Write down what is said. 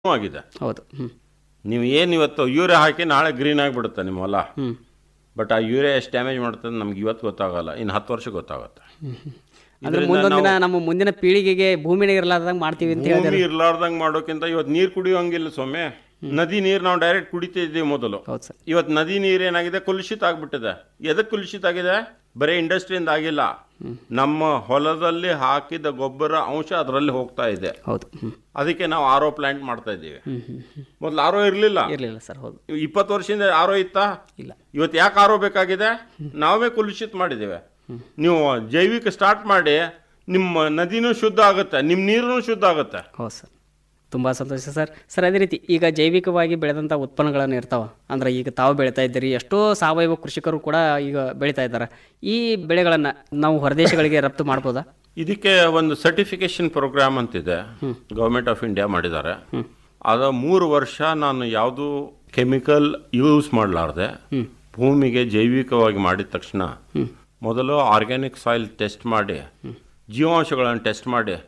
ಆಗಿದೆ ಹೌದು ಹ್ಞೂ ನೀವು ಏನು ಇವತ್ತು ಯೂರಿಯಾ ಹಾಕಿ ನಾಳೆ ಗ್ರೀನ್ ಆಗಿಬಿಡುತ್ತೆ ನಿಮ್ಮ ಹೊಲ ಹ್ಞೂ ಬಟ್ ಆ ಯೂರಿಯಾ ಎಷ್ಟು ಡ್ಯಾಮೇಜ್ ಮಾಡ್ತದೆ ನಮ್ಗೆ ಇವತ್ತು ಗೊತ್ತಾಗಲ್ಲ ಇನ್ನು ಹತ್ತು ವರ್ಷ ಗೊತ್ತಾಗುತ್ತೆ ಅಂದ್ರೆ ಮುಂದೊಂದಿನ ನಮ್ಮ ಮುಂದಿನ ಪೀಳಿಗೆಗೆ ಭೂಮಿನೇ ಇರಲಾರ್ದಂಗೆ ಮಾಡ್ತೀವಿ ಅಂತ ಹೇಳಿದ್ರೆ ಭೂಮಿ ಇರ್ಲಾರ್ದಂಗೆ ಮಾಡೋಕ್ಕಿಂತ ಇವತ್ತು ನೀರು ಕುಡಿಯೋಂಗಿಲ್ಲ ಸೊಮ್ಮೆ ನದಿ ನೀರು ನಾವು ಡೈರೆಕ್ಟ್ ಕುಡಿತಿದ್ದೀವಿ ಮೊದಲು ಹೌದು ಸರ್ ಇವತ್ತು ನದಿ ನೀರು ಏನಾಗಿದೆ ಕುಲುಷಿತ ಆಗ್ಬಿಟ್ಟಿದೆ ಎದಕ್ಕೆ ಕುಲುಷಿತ ಆಗಿದೆ ಬರೀ ಇಂಡಸ್ಟ್ರಿಯಿಂದ ಆಗಿಲ್ಲ ನಮ್ಮ ಹೊಲದಲ್ಲಿ ಹಾಕಿದ ಗೊಬ್ಬರ ಅಂಶ ಅದರಲ್ಲಿ ಹೋಗ್ತಾ ಇದೆ ಹೌದು ಹ್ಞೂ ಅದಕ್ಕೆ ನಾವು ಆರೋ ಪ್ಲಾಂಟ್ ಮಾಡ್ತಾ ಇದ್ದೀವಿ ಹ್ಞೂ ಹ್ಞೂ ಹ್ಞೂ ಮೊದಲು ಆರೋ ಇರಲಿಲ್ಲ ಇರಲಿಲ್ಲ ಸರ್ ಹೌದು ಇಪ್ಪತ್ತು ವರ್ಷದಿಂದ ಆರೋ ಇತ್ತಾ ಇಲ್ಲ ಇವತ್ತು ಯಾಕೆ ಆರೋ ಬೇಕಾಗಿದೆ ನಾವೇ ಕುಲುಷಿತ ಮಾಡಿದ್ದೇವೆ ನೀವು ಜೈವಿಕ ಸ್ಟಾರ್ಟ್ ಮಾಡಿ ನಿಮ್ಮ ನದಿನೂ ಶುದ್ಧ ಆಗುತ್ತೆ ನಿಮ್ಮ ನೀರೂ ಶುದ್ಧ ಆಗುತ್ತೆ ಹೌದು ಸರ್ ತುಂಬ ಸಂತೋಷ ಸರ್ ಸರ್ ಅದೇ ರೀತಿ ಈಗ ಜೈವಿಕವಾಗಿ ಬೆಳೆದಂಥ ಉತ್ಪನ್ನಗಳನ್ನು ಇರ್ತಾವೆ ಅಂದ್ರೆ ಈಗ ತಾವು ಬೆಳೀತಾ ಇದ್ದೀರಿ ಎಷ್ಟೋ ಸಾವಯವ ಕೃಷಿಕರು ಕೂಡ ಈಗ ಬೆಳೀತಾ ಇದ್ದಾರೆ ಈ ಬೆಳೆಗಳನ್ನು ನಾವು ಹೊರದೇಶಗಳಿಗೆ ರಫ್ತು ಮಾಡ್ಬೋದಾ ಇದಕ್ಕೆ ಒಂದು ಸರ್ಟಿಫಿಕೇಶನ್ ಪ್ರೋಗ್ರಾಮ್ ಅಂತಿದೆ ಗೌರ್ಮೆಂಟ್ ಆಫ್ ಇಂಡಿಯಾ ಮಾಡಿದ್ದಾರೆ ಅದ ಮೂರು ವರ್ಷ ನಾನು ಯಾವುದು ಕೆಮಿಕಲ್ ಯೂಸ್ ಮಾಡಲಾರ್ದೆ ಭೂಮಿಗೆ ಜೈವಿಕವಾಗಿ ಮಾಡಿದ ತಕ್ಷಣ ಮೊದಲು ಆರ್ಗ್ಯಾನಿಕ್ ಸಾಯಿಲ್ ಟೆಸ್ಟ್ ಮಾಡಿ ಜೀವಾಂಶಗಳನ್ನು ಟೆಸ್ಟ್ ಮಾಡಿ